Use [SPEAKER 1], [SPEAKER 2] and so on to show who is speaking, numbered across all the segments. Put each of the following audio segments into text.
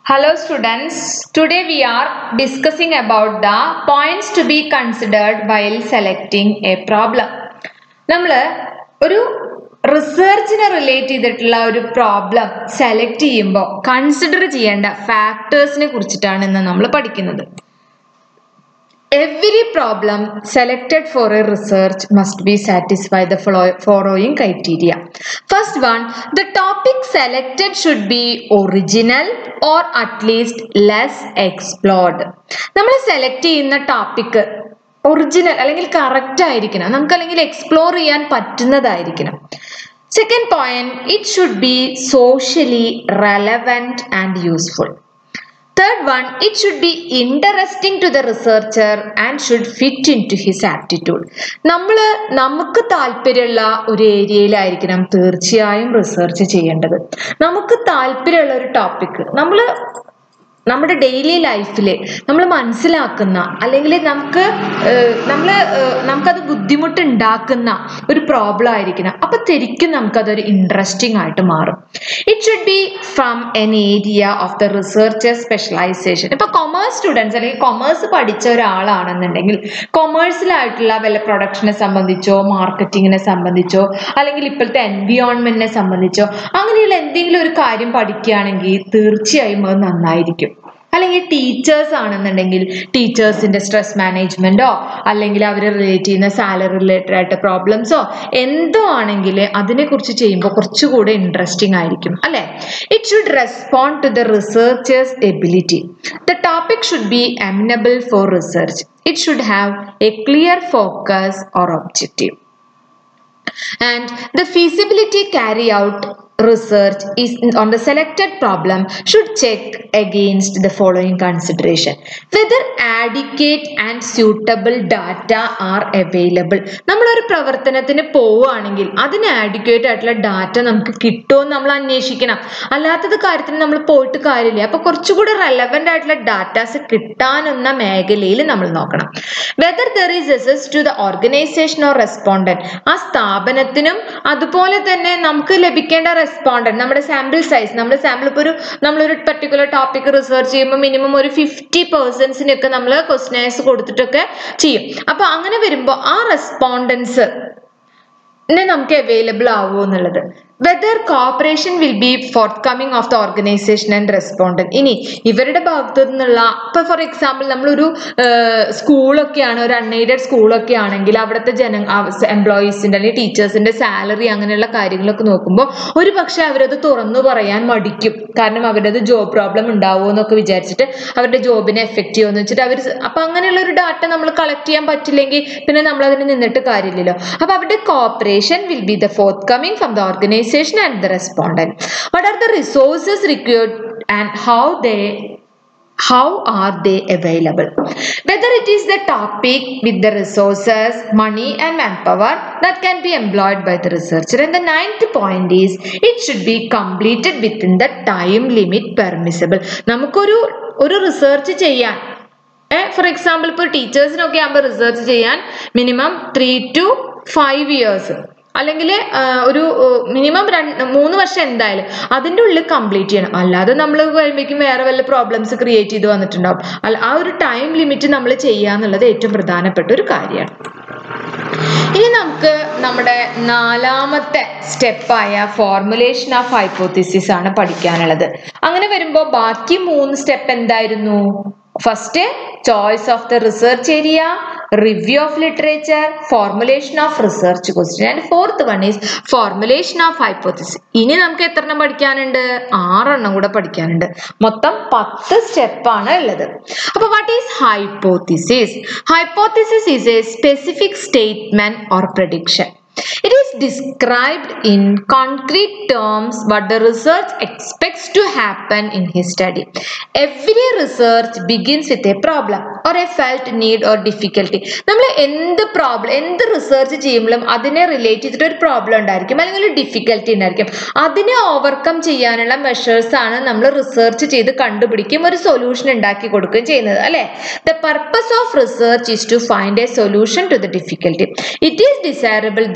[SPEAKER 1] Hello students, today we are discussing about the points to be considered while selecting a problem. നമ്മൾ ഒരു റിസർച്ചിനെ relate ചെയ്തിട്ടുള്ള ഒരു problem select ചെയ്യുമ്പോൾ consider ചെയ്യേണ്ട ഫാക്ടേഴ്സിനെ കുറിച്ചിട്ടാണ് ഇന്ന് നമ്മൾ പഠിക്കുന്നത് Every problem selected for a research must be satisfy the follow- following criteria. First one, the topic selected should be original or at least less explored. നമ്മൾ സെലക്ട് ചെയ്യുന്ന ടോപ്പിക് ഒറിജിനൽ അല്ലെങ്കിൽ correct ആയിരിക്കണം നമുക്ക് അല്ലെങ്കിൽ എക്സ്പ്ലോർ ചെയ്യാൻ പറ്റുന്നതായിരിക്കണം second point it should be socially relevant and useful third one it should be interesting to the researcher and should fit into his aptitude നമ്മൾ നമുക്ക് താല്പര്യമുള്ള ഒരു ഏരിയയിലായിരിക്കണം തീർച്ചയായും റിസർച്ച് ചെയ്യേണ്ടത് നമുക്ക് താല്പര്യമുള്ള ഒരു ടോപ്പിക് നമ്മൾ നമ്മുടെ ഡെയിലി ലൈഫിൽ നമ്മൾ മനസ്സിലാക്കുന്ന അല്ലെങ്കിൽ നമുക്ക് നമ്മൾ നമുക്കത് ബുദ്ധിമുട്ടുണ്ടാക്കുന്ന ഒരു പ്രോബ്ലം ആയിരിക്കണം അപ്പം ശരിക്കും നമുക്കതൊരു ഇൻട്രസ്റ്റിംഗ് ആയിട്ട് മാറും it should be from an area of the research specialisation ഇപ്പൊ കൊമേഴ്സ് സ്റ്റുഡൻസ് അല്ലെങ്കിൽ കൊമേഴ്സ് പഠിച്ച ഒരാളാണെന്നുണ്ടെങ്കിൽ കൊമേഴ്സിലായിട്ടുള്ള വല്ല പ്രൊഡക്ഷനെ സംബന്ധിച്ചോ മാർക്കറ്റിങ്ങിനെ സംബന്ധിച്ചോ അല്ലെങ്കിൽ ഇപ്പോഴത്തെ എൻവിയോൺമെന്റിനെ സംബന്ധിച്ചോ അങ്ങനെയുള്ള എന്തെങ്കിലും ഒരു കാര്യം പഠിക്കുകയാണെങ്കിൽ തീർച്ചയായും അത് നന്നായിരിക്കും അല്ലെങ്കിൽ ടീച്ചേഴ്സ് ആണെന്നുണ്ടെങ്കിൽ ടീച്ചേഴ്സിന്റെ സ്ട്രെസ് മാനേജ്മെന്റോ അല്ലെങ്കിൽ അവർ റിലേറ്റ് ചെയ്യുന്ന സാലറി റിലേറ്റഡ് ആയിട്ട് പ്രോബ്ലംസോ എന്തോ ആണെങ്കിൽ അതിനെക്കുറിച്ച് ചെയ്യുമ്പോൾ കുറച്ചുകൂടെ ഇൻട്രസ്റ്റിംഗ് ആയിരിക്കും അല്ലെ it should respond to the researcher's ability the topic should be amenable for research it should have a clear focus or objective and the feasibility carry out research is on the selected problem should check against the following consideration whether adequate and suitable data are available നമ്മളൊരു പ്രവർത്തനത്തിന് പോവുകയാണെങ്കിൽ അതിന് adequate ആയിട്ടുള്ള data നമുക്ക് കിട്ടുമോ നമ്മൾ അന്വേഷിക്കണം അല്ലാത്തത് കാര്യത്തിന് നമ്മൾ പോയിട്ട് കാര്യമില്ല അപ്പൊ കുറച്ചുകൂടി റെലവെന്റ് ആയിട്ടുള്ള ഡാറ്റാസ് കിട്ടാനെന്ന മേഖലയിൽ നമ്മൾ നോക്കണം whether there is access to the organisation or respondent ആ സ്ഥാപനത്തിനും അതുപോലെ തന്നെ നമുക്ക് ലഭിക്കേണ്ട റെസ്പോണ്ടന്റ് നമ്മുടെ സാമ്പിൾ സൈസ് നമ്മുടെ സാമ്പിൾ ഇപ്പോൾ ഒരു നമ്മളൊരു പെർട്ടിക്കുലർ ടോപ്പിക് റിസർച്ച് ചെയ്യുമ്പോൾ മിനിമം ഒരു ഫിഫ്റ്റി പേഴ്സൻസിനൊക്കെ നമ്മൾ ക്വസ്റ്റനേഴ്സ് കൊടുത്തിട്ടൊക്കെ ചെയ്യും അപ്പൊ അങ്ങനെ വരുമ്പോൾ ആ റെസ്പോണ്ടൻസ് നമുക്ക് അവൈലബിൾ ആവുമോ എന്നുള്ളത് whether cooperation will be forthcoming of the organisation and respondent ഇനി ഇവരുടെ ഭാഗത്തു നിന്നുള്ള ഇപ്പൊ ഫോർ എക്സാമ്പിൾ നമ്മളൊരു സ്കൂളൊക്കെയാണ് ഒരു അൺഎയ്ഡഡ് സ്കൂളൊക്കെ ആണെങ്കിൽ അവിടുത്തെ ജന എംപ്ലോയീസിന്റെ അല്ലെങ്കിൽ ടീച്ചേഴ്സിന്റെ സാലറി അങ്ങനെയുള്ള കാര്യങ്ങളൊക്കെ നോക്കുമ്പോൾ ഒരു പക്ഷെ അവരത് തുറന്നു പറയാൻ മടിക്കും കാരണം അവരത് ജോബ് പ്രോബ്ലം ഉണ്ടാവുമോ എന്നൊക്കെ വിചാരിച്ചിട്ട് അവരുടെ ജോബിനെ എഫക്റ്റ് ചെയ്യുമെന്ന് വെച്ചിട്ട് അവർ അപ്പൊ അങ്ങനെയുള്ള ഒരു ഡാറ്റ നമ്മൾ കളക്ട് ചെയ്യാൻ പറ്റില്ലെങ്കിൽ പിന്നെ നമ്മൾ അതിന് നിന്നിട്ട് കാര്യമില്ലല്ലോ അപ്പൊ അവരുടെ cooperation will be the forthcoming from the organisation and the respondent. What are the resources required and how they how are they available whether it is the topic with the resources money and manpower that can be employed by the researcher and the ninth point is it should be completed within the time limit permissible നമുക്കൊരു ഒരു research ചെയ്യാൻ for example ഇപ്പോൾ ടീച്ചേഴ്സിനൊക്കെ ആകുമ്പോൾ research ചെയ്യാൻ minimum three to five years അല്ലെങ്കിൽ ഒരു minimum രണ്ട് മൂന്ന് വർഷം എന്തായാലും അതിൻ്റെ ഉള്ളിൽ കംപ്ലീറ്റ് ചെയ്യണം അല്ലാതെ നമ്മൾ കഴിയുമ്പോഴേക്കും വേറെ വല്ല പ്രോബ്ലംസ് ക്രിയേറ്റ് ചെയ്ത് വന്നിട്ടുണ്ടാവും അല്ല ആ ഒരു ടൈം ലിമിറ്റ് നമ്മൾ ചെയ്യുക എന്നുള്ളത് ഏറ്റവും പ്രധാനപ്പെട്ട ഒരു കാര്യമാണ് ഇനി നമുക്ക് നമ്മുടെ നാലാമത്തെ സ്റ്റെപ്പായ ഫോർമുലേഷൻ ഓഫ് ഹൈപ്പോത്തിസിസ് ആണ് പഠിക്കാനുള്ളത് അങ്ങനെ വരുമ്പോൾ ബാക്കി മൂന്ന് സ്റ്റെപ്പ് എന്തായിരുന്നു first choice of the research area review of literature formulation of research question and fourth one is formulation of hypothesis ഇനി നമുക്ക് എത്ര എണ്ണം പഠിക്കാനുണ്ട് ആറെണ്ണം കൂടെ പഠിക്കാനുണ്ട് മൊത്തം പത്ത് സ്റ്റെപ്പാണ് ഉള്ളത് അപ്പൊ what is hypothesis hypothesis is a specific statement or prediction It is described in concrete terms what the research expects to happen in his study. Every research begins with a problem or a felt need or difficulty. നമ്മൾ എന്ത് problem എന്ത് research ചെയ്യുമ്പോഴും അതിനെ relate ചെയ്തിട്ട് ഒരു problem ഉണ്ടായിരിക്കും അല്ലെങ്കിൽ ഒരു ഡിഫിക്കൽട്ടി ഉണ്ടായിരിക്കും അതിനെ ഓവർകം ചെയ്യാനുള്ള മെഷേഴ്സ് ആണ് നമ്മൾ റിസർച്ച് ചെയ്ത് കണ്ടുപിടിക്കും ഒരു സൊല്യൂഷൻ ഉണ്ടാക്കി കൊടുക്കുകയും ചെയ്യുന്നത് അല്ലെ the purpose of research is to find a solution to the difficulty it is desirable the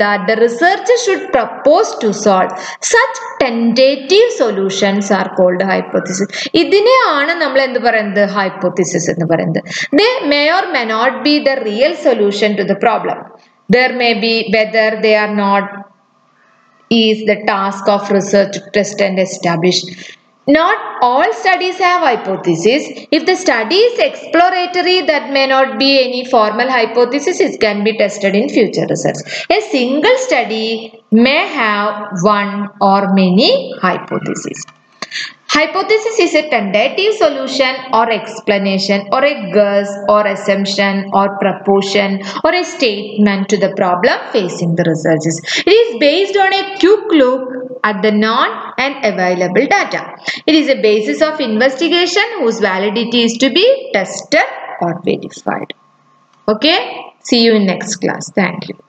[SPEAKER 1] that the researcher should propose to solve. Such tentative solutions are called hypothesis. ഇതിനെയാണ് നമ്മൾ എന്ത് പറയുന്നത് ഹൈപ്പോത്തിസിസ് എന്ന് പറയുന്നത് they may or may not be the real solution to the problem there may be whether they are not is the task of research to test and establish. Not all studies have hypotheses. If the study is exploratory, that may not be any formal hypothesis. It can be tested in future research. A single study may have one or many hypotheses. Hypothesis is a tentative solution or explanation or a guess or assumption or proportion or a statement to the problem facing the researchers. It is based on a quick look at the known and available data. It is a basis of investigation whose validity is to be tested or verified. Okay, see you in next class. Thank you.